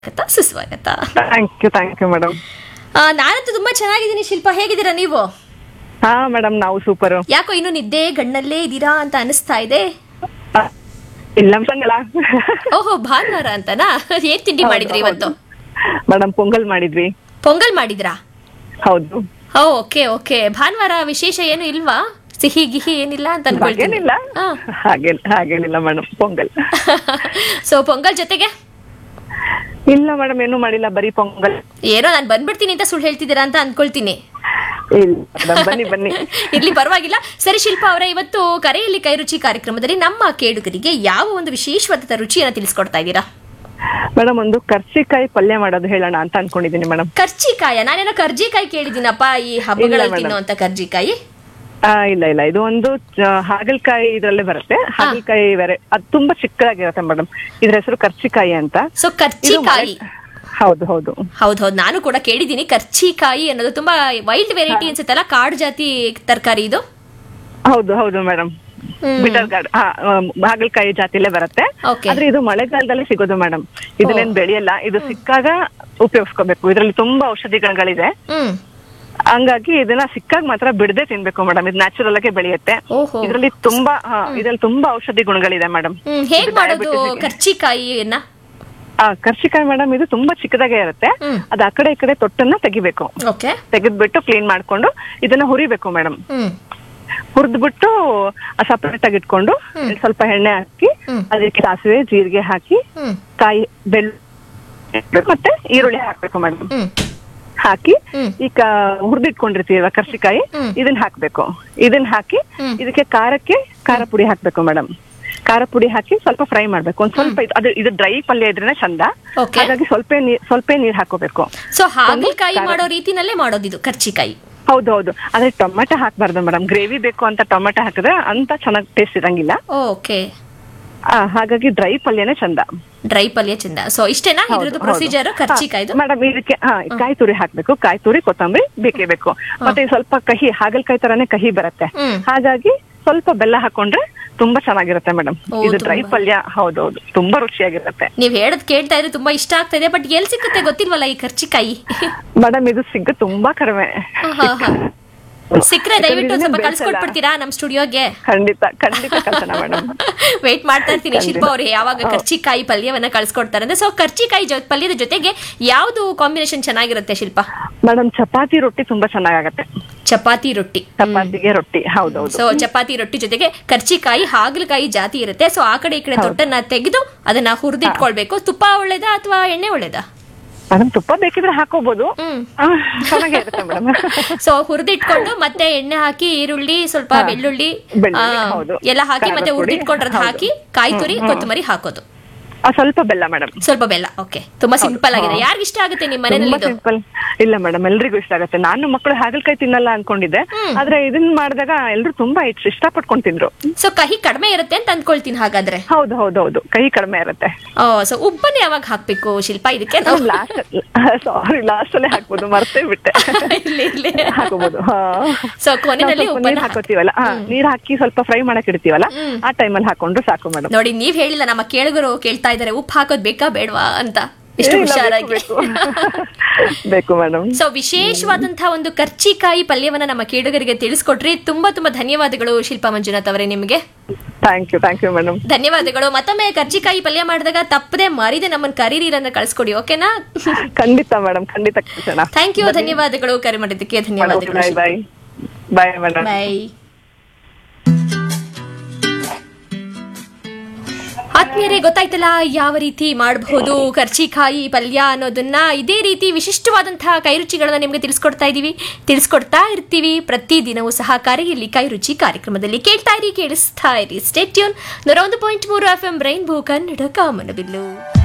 ಸ್ವಾಗತ ಸುಸ್ವಾಗತ thank you thank you madam ಆ, ನಾನಂತೂ ತುಂಬಾ ಚೆನ್ನಾಗಿದ್ದೀನಿ ಶಿಲ್ಪ ಹೇಗಿದ್ದೀರಾ ನೀವು ಹಾ ಮೇಡಮ್ ನಾವು ಸೂಪರ್ ಯಾಕೋ ಇನ್ನು ನಿದ್ದೆ ಗಣ್ಣಲ್ಲೇ ಇದ್ದೀರಾ ಅಂತ ಅನಿಸ್ತಾ ಇದೆ ಇಲ್ಲ ಸಂಗಲ ಓಹೋ ಭಾನುವಾರ ಅಂತನಾ ಏನ್ ತಿಂಡಿ ಮಾಡಿದ್ರಿ ಇವತ್ತು ಮೇಡಮ್ ಪೊಂಗಲ್ ಮಾಡಿದ್ವಿ ಪೊಂಗಲ್ ಮಾಡಿದ್ರಾ ಹೌದು ಓ ಓಕೆ ಓಕೆ ಭಾನುವಾರ ವಿಶೇಷ ಏನು ಇಲ್ವಾ ಸಿಹಿ ಗಿಹಿ ಏನಿಲ್ಲ ಅಂತ ಅನ್ಕೊಳ್ತೀನಿ ಹಾಗೇನಿಲ್ಲ ಹಾಗೆ ಹಾಗೇನಿಲ್ಲ ಮೇಡಮ್ ಪೊಂಗಲ್ ಸೊ ಪೊಂಗಲ್ ಜೊತೆಗೆ ಇಲ್ಲ ಮೇಡಮ್ ಏನು ಮಾಡಿಲ್ಲ ಬರೀ ಪೊಂಗಲ್ ಏನೋ ನಾನು ಬಂದ್ಬಿಡ್ತೀನಿ ಅಂತ ಸುಳ್ಳು ಹೇಳ್ತಿದ್ದೀರಾ ಅಂತ ಅನ್ಕೊಳ್ತೀನಿ ಇಲ್ಲ ಮೇಡಮ್ ಬನ್ನಿ ಬನ್ನಿ ಇರ್ಲಿ ಪರವಾಗಿಲ್ಲ ಸರಿ ಶಿಲ್ಪ ಅವರೇ ಇವತ್ತು ಕರೆಯಲ್ಲಿ ಕೈ ರುಚಿ ಕಾರ್ಯಕ್ರಮದಲ್ಲಿ ನಮ್ಮ ಕೇಳುಗರಿಗೆ ಯಾವ ಒಂದು ವಿಶೇಷವಾದ ರುಚಿಯನ್ನ ತಿಳಿಸ್ಕೊಡ್ತಾ ಇದ್ದೀರಾ ಮೇಡಮ್ ಒಂದು ಕರ್ಚಿಕಾಯಿ ಪಲ್ಯ ಮಾಡೋದು ಹೇಳೋಣ ಅಂತ ಅನ್ಕೊಂಡಿದ್ದೀನಿ ಮೇಡಮ್ ಕರ್ಜಿಕಾಯ ನಾನೇನೋ ಕರ್ಜಿಕಾಯಿ ಕೇಳಿದ್ದೀನಪ್ಪ ಈ ಹಬ್ಬಗಳಲ್ಲಿ ಇಲ್ಲ, madam. ತಿನ್ನುವಂತ ಕರ್ಜಿಕಾಯಿ ಆ ಇಲ್ಲ ಇಲ್ಲ ಇದು ಒಂದು ಆ, ಹಾಗಲಕಾಯಿ ಇದ್ರಲ್ಲೇ ಬರುತ್ತೆ ಹಾಗಲಕಾಯಿ ಬೇರೆ ಅದು ತುಂಬಾ ಚಿಕ್ಕದಾಗಿರುತ್ತೆ ಮೇಡಮ್ ಇದ್ರ ಹೆಸರು ಕರ್ಚಿಕಾಯಿ ಅಂತ ಸೊ ಇದು ಕರ್ಚಿಕಾಯಿ ಮಳೆ- ಹೌದು ಹೌದು ಹೌದು ಹೌದು ನಾನು ಕೂಡ ಕೇಳಿದ್ದೀನಿ ಕರ್ಚಿಕಾಯಿ ಅನ್ನೋದು ತುಂಬಾ ವೈಲ್ಡ್ ವೆರೈಟಿ ಅನ್ಸುತ್ತಲ್ಲ ಕಾಡು ಜಾತಿ ತರಕಾರಿ ಇದು ಹೌದು ಹೌದು ಮೇಡಮ್ ಬಿಟರ್ ಗಾರ್ಡ್ ಹಾ ಹಾಗಲಕಾಯಿ ಜಾತಿಲೇ ಬರುತ್ತೆ Okay. ಆದ್ರೆ ಇದು ಮಳೆಗಾಲದಲ್ಲಿ ಸಿಗೋದು ಮೇಡಮ್ ಇದನ್ನೇನ್ ಬೆಳೆಯಲ್ಲ ಇದು ಸಿಕ್ಕಾಗ ಉಪಯೋಗಿಸ್ಕೋಬೇಕು ಇದರಲ್ಲಿ ತುಂಬಾ ಔಷಧಿಗಳಿದೆ ಹ್ಮ್ ಹಂಗಾಗಿ ಇದನ್ನ ಸಿಕ್ಕಾಗ ಮಾತ್ರ ಬಿಡದೆ ತಿನ್ಬೇಕು ಮೇಡಮ್ ಇದು ನ್ಯಾಚುರಲ್ ಆಗಿ ಬೆಳೆಯುತ್ತೆ ಓಹೋ ಇದರಲ್ಲಿ ತುಂಬಾ ಹಾ ಇದ್ರಲ್ಲಿ ತುಂಬಾ ಔಷಧಿ ಗುಣಗಳಿದೆ ಮೇಡಮ್ ಹ್ಮ್ ಹೇಗ್ ಮಾಡೋದು ಕರ್ಚಿಕಾಯಿಯನ್ನ ಆ ಕರ್ಚಿಕಾಯಿ ಮೇಡಮ್ ಇದು ತುಂಬಾ ಚಿಕ್ಕದಾಗೆ ಇರುತ್ತೆ ಹ್ಮ್. ಅದ್ ಆ ಕಡೆ ಈ ಕಡೆ ತೊಟ್ಟನ್ನ ತೆಗಿಬೇಕು ಓಕೆ ತೆಗೆದ್ಬಿಟ್ಟು ಕ್ಲೀನ್ ಮಾಡ್ಕೊಂಡು ಇದನ್ನ ಹುರಿಬೇಕು ಮೇಡಮ್ ಹ್ಮ್ ಹುರಿದ್ಬಿಟ್ಟು ಸಪರೇಟ್ ಆಗಿ ಇಟ್ಕೊಂಡು ಸ್ವಲ್ಪ ಎಣ್ಣೆ ಹಾಕಿ ಹ್ಮ್. ಅದಕ್ಕೆ ಸಾಸಿವೆ ಜೀರಿಗೆ ಹಾಕಿ ಹ್ಮ್ ಕಾಯಿ ಬೆಲ್ಲ ಮತ್ತೆ ಈರುಳ್ಳಿ ಹಾಕ್ಬೇಕು ಮೇಡಮ್ ಹ್ಮ್ ಹಾಕಿ ಹ್ಮ್. ಈಗ ಹುರಿದಿಟ್ಕೊಂಡಿರ್ತೀವ ಕರ್ಸಿಕಾಯಿ ಹ್ಮ್. ಇದನ್ನ ಹಾಕ್ಬೇಕು ಇದನ್ನ ಹಾಕಿ ಹ್ಮ್. ಇದಕ್ಕೆ ಖಾರಕ್ಕೆ ಖಾರ ಪುಡಿ ಹಾಕ್ಬೇಕು ಮೇಡಮ್ ಖಾರ ಪುಡಿ ಹಾಕಿ ಸ್ವಲ್ಪ ಫ್ರೈ ಮಾಡ್ಬೇಕು ಒಂದ್ ಸ್ವಲ್ಪ ಇದು- ಅದು ಇದು ಡ್ರೈ ಪಲ್ಯ ಇದ್ರೇನೆ ಚಂದ Okay. ಹಾಗಾಗಿ ಸ್ವಲ್ಪ ನೀರ್ ಸ್ವಲ್ಪ ನೀರ್ ಹಾಕೋಬೇಕು ಸೊ ಹಾಗಲಕಾಯಿ ಮಾಡೋ ರೀತಿನಲ್ಲೇ ಮಾಡೋದಿದು ಕರ್ಚಿಕಾಯಿ ಹೌದು ಹೌದು ಆದ್ರೆ ಟೊಮೆಟೊ ಹಾಕ್ಬಾರ್ದು ಮೇಡಮ್ ಗ್ರೇವಿ ಬೇಕು ಅಂತ ಟೊಮೆಟೊ ಹಾಕಿದ್ರೆ ಅಂತ ಚೆನ್ನಾಗಿ ಟೇಸ್ಟ್ ಇರಂಗಿಲ್ಲ ಓಕೆ ಆ, ಹಾಗಾಗಿ ಡ್ರೈ ಪಲ್ಯನೇ ಚಂದ ಡ್ರೈ ಪಲ್ಯ ಚಂದ ಸೊ ಇಷ್ಟೇನಾ ಇದ್ರದ್ದು ಪ್ರೊಸೀಜರ್ ಕರ್ಚಿಕಾಯ್ದು ಮೇಡಮ್ ಇದಕ್ಕೆ ಹಾ ಕಾಯಿ ತುರಿ ಹಾಕ್ಬೇಕು ಕಾಯಿ ತುರಿ ಕೊತ್ತಂಬರಿ ಬೇಕೇ ಬೇಕು ಮತ್ತೆ ಇದು ಸ್ವಲ್ಪ ಕಹಿ ಹಾಗಲಕಾಯಿ ತರಾನೇ ಕಹಿ ಬರುತ್ತೆ ಹ್ಮ್. ಹಾಗಾಗಿ ಸ್ವಲ್ಪ ಬೆಲ್ಲ ಹಾಕೊಂಡ್ರೆ ತುಂಬಾ ಚೆನ್ನಾಗಿರುತ್ತೆ ಮೇಡಮ್ ಓ, ಇದು ಡ್ರೈ ತುಂಬಾ. ಪಲ್ಯ ಹೌದೌದು ತುಂಬಾ ರುಚಿಯಾಗಿರುತ್ತೆ ನೀವ್ ಹೇಳದ್ ಕೇಳ್ತಾ ಇದ್ರೆ ತುಂಬಾ ಇಷ್ಟ ಆಗ್ತಾ ಇದೆ ಬಟ್ ಎಲ್ ಸಿಗುತ್ತೆ ಗೊತ್ತಿಲ್ವಲ್ಲ ಈ ಕರ್ಚಿಕಾಯಿ ಮೇಡಮ್ ಇದು ಸಿಗ್ಗ ತುಂಬಾ ಕಡಿಮೆ ಹಾ, ಹಾ. ಸಿಕ್ರೆ ದಯವಿಟ್ಟು ಇದನ್ನ ಸ್ವಲ್ಪ ಬೇಯಿಸಲ್ಲ. ಕಳ್ಸ್ಕೊಟ್ಬಿಡ್ತೀರಾ ನಮ್ ಸ್ಟುಡಿಯೋಗೆ ಖಂಡಿತ ಖಂಡಿತ ಕಳ್ಸೋಣ ಮೇಡಮ್ ವೇಟ್ ಮಾಡ್ತಾ ಇರ್ತೀನಿ ಶಿಲ್ಪ ಅವ್ರು ಯಾವಾಗ ಕರ್ಚಿಕಾಯಿ ಪಲ್ಯವನ್ನ ಕಳ್ಸ್ಕೊಡ್ತಾರೆ ಅಂದ್ರೆ ಸೊ ಕರ್ಚಿಕಾಯಿ ಜೊ- ಪಲ್ಯದ ಜೊತೆಗೆ ಯಾವ್ದು ಕಾಂಬಿನೇಷನ್ ಚೆನ್ನಾಗಿರುತ್ತೆ ಶಿಲ್ಪ ಮೇಡಮ್ ಚಪಾತಿ ರೊಟ್ಟಿ ತುಂಬಾ ಚೆನ್ನಾಗತ್ತೆ ಚಪಾತಿ ರೊಟ್ಟಿ ಚಪಾತಿಗೆ ರೊಟ್ಟಿ ಹೌದೌದು ಸೊ ಚಪಾತಿ ರೊಟ್ಟಿ ಜೊತೆಗೆ ಕರ್ಚಿಕಾಯಿ ಹಾಗಲಕಾಯಿ ಜಾತಿ ಇರುತ್ತೆ ಸೊ ಆ ಕಡೆ ಈ ಕಡೆ ತೊಟ್ಟನ್ನ ತೆಗೆದು ಅದನ್ನ ಹುರಿದಿಟ್ಕೊಳ್ಬೇಕು ತುಪ್ಪ ಒಳ್ಳೇದಾ ಅಥವಾ ಎಣ್ಣೆ ಒಳ್ಳೇದಾ ಮೇಡಮ್ ತುಪ್ಪ ಬೇಕಿದ್ರೆ ಹಾಕೋಬಹುದು ಹ್ಮ್ ಆ, ಚೆನ್ನಾಗಿರುತ್ತೆ ಮೇಡಮ್ ಸೊ ಹುರಿದಿಟ್ಕೊಂಡು ಮತ್ತೆ ಎಣ್ಣೆ ಹಾಕಿ ಈರುಳ್ಳಿ ಸ್ವಲ್ಪ ಹಾ. ಬೆಳ್ಳುಳ್ಳಿ ಬೆಳ್ಳುಳ್ಳಿ, ಆ, ಹೌದು. ಎಲ್ಲ ಹಾಕಿ ಖಾರದ ಮತ್ತೆ ಪುಡಿ, ಹುರಿದಿಟ್ಕೊಂಡ್ರದ್ ಹೌದು. ಹಾಕಿ ಕಾಯಿ ತುರಿ ಕೊತ್ತಂಬರಿ ಹಾಕೋದು ಸ್ವಲ್ಪ ಬೆಲ್ಲ ಮೇಡಮ್ ಸ್ವಲ್ಪ ಬೆಲ್ಲ ಓಕೆ ತುಂಬಾ ಸಿಂಪಲ್ ಆಗಿದೆ ಹಾ. ಯಾರಿಗ ಇಷ್ಟ ಆಗುತ್ತೆ ನಿಮ್ ಮನೆಯಲ್ಲಿ ತುಂಬಾ ಇದು ಸಿಂಪಲ್ ಇಲ್ಲ ಮೇಡಮ್ ಎಲ್ರಿಗೂ ಇಷ್ಟ ಆಗುತ್ತೆ ನಾನು ಮಕ್ಕಳು ಹಾಗಲಕಾಯಿ ತಿನ್ನಲ್ಲ ಅನ್ಕೊಂಡಿದ್ದೆ ಆದ್ರೆ ಇದನ್ನ ಮಾಡಿದಾಗ ಎಲ್ರು ತುಂಬಾ ಇಷ್ಟ ಇಷ್ಟಪಟ್ಕೊಂಡ್ ತಿಂದ್ರು ಸೊ ಕಹಿ ಕಡಿಮೆ ಇರುತ್ತೆ ಅಂತ ಅಂದ್ಕೊಳ್ತೀನಿ ಹಾಗಾದ್ರೆ ಹೌದು ಹೌದು ಹೌದು ಕೈ ಕಡಿಮೆ ಇರುತ್ತೆ ಓ ಸೊ ಉಪ್ಪನ್ನ ಯಾವಾಗ ಹಾಕ್ಬೇಕು ಶಿಲ್ಪ ಇದಕ್ಕೆ ನಾವು ಲಾಸ್ಟ್ ಸಾರಿ ಲಾಸ್ಟ್ ಅಲ್ಲೇ ಹಾಕ್ಬೋದು ಮರ್ತೇ ಬಿಟ್ಟೆ ಇಲ್ಲಿ ಇಲ್ಲಿ ಹಾಕೋಬಹುದು ಸೊ ಕೊನೆಯಲ್ಲಿ ಉಪ್ಪನ್ನ ನೀರ್ ಹಾಕೋತೀವಲ್ಲ ಹಾ, ನೀರ್ ಹಾಕಿ ಸ್ವಲ್ಪ ಫ್ರೈ ಮಾಡಕ್ ಇಡ್ತೀವಲ್ಲ ಆ ಟೈಮಲ್ಲಿ ಹಾಕೊಂಡ್ರು ಸಾಕು ಮೇಡಮ್ ನೋಡಿ ನೀವ್ ಹೇಳಿಲ್ಲ ನಮ್ಮ ಕೇಳುಗರು ಕೇಳ್ತಾ ಇದಾರೆ ಉಪ್ಪು ಹಾಕೋದ್ ಬೇಕಾ ಬೇಡವಾ ಅಂತ ಎಷ್ಟು ಹುಷಾರಾಗಿ ಬೇಕು ಬೇಕು ಮೇಡಮ್ ಸೊ ವಿಶೇಷವಾದಂತಹ ಒಂದು ಕರ್ಚಿಕಾಯಿ ಪಲ್ಯವನ್ನ ನಮ್ಮ ಕೇಳುಗರಿಗೆ ತಿಳಿಸ್ಕೊಟ್ರಿ ತುಂಬಾ ತುಂಬಾ ಧನ್ಯವಾದಗಳು ಶಿಲ್ಪಾ ಮಂಜುನಾಥ್ ಅವರೇ ನಿಮಗೆ thank you thank you madam ಧನ್ಯವಾದಗಳು ಮತ್ತೊಮ್ಮೆ ಕರ್ಚಿಕಾಯಿ ಪಲ್ಯ ಮಾಡಿದಾಗ ತಪ್ಪದೆ ಮರಿದೆ ನಮ್ಮನ್ನ ಕರೀರಿ ಅಂತ ಕಳ್ಸ್ಕೊಡಿ ಓಕೆನಾ ಖಂಡಿತ ಮೇಡಮ್ ಖಂಡಿತ ಕಳ್ಸೋಣ ಥ್ಯಾಂಕ್ ಯು ಧನ್ಯವಾದಗಳು ಕರೆ ಮಾಡಿದ್ದಕ್ಕೆ ಧನ್ಯವಾದಗಳು ಬಾಯ್ ಬಾಯ್ ಬಾಯ್ ಮೇಡಮ್ ಬಾಯ್ ಆತ್ಮೀಯರೇ ಗೊತ್ತಾಯ್ತಲ್ಲ ಯಾವ ರೀತಿ ಮಾಡಬಹುದು ಕರ್ಚಿಕಾಯಿ ಪಲ್ಯ ಅನ್ನೋದನ್ನ ಇದೇ ರೀತಿ ವಿಶಿಷ್ಟವಾದಂತಹ ಕೈರುಚಿಗಳನ್ನ ನಿಮ್ಗೆ ತಿಳಿಸ್ಕೊಡ್ತಾ ಇದೀವಿ ತಿಳಿಸ್ಕೊಡ್ತಾ ಇರ್ತೀವಿ ಪ್ರತಿ ದಿನವೂ ಸಹ ಕರೆಯಲ್ಲಿ ಕೈರುಚಿ ಕಾರ್ಯಕ್ರಮದಲ್ಲಿ ಕೇಳ್ತಾ ಇರಿ ಕೇಳಿಸ್ತಾ ಇರಿ ಸ್ಟೇಟ್ಯೂನ್ ನೂರ ಒಂದು ಪಾಯಿಂಟ್ ಮೂರು ಎಫ್ ಎಂ ರೈನ್ಬೋ ಕನ್ನಡ ಕಾಮನಬಿಲ್ಲು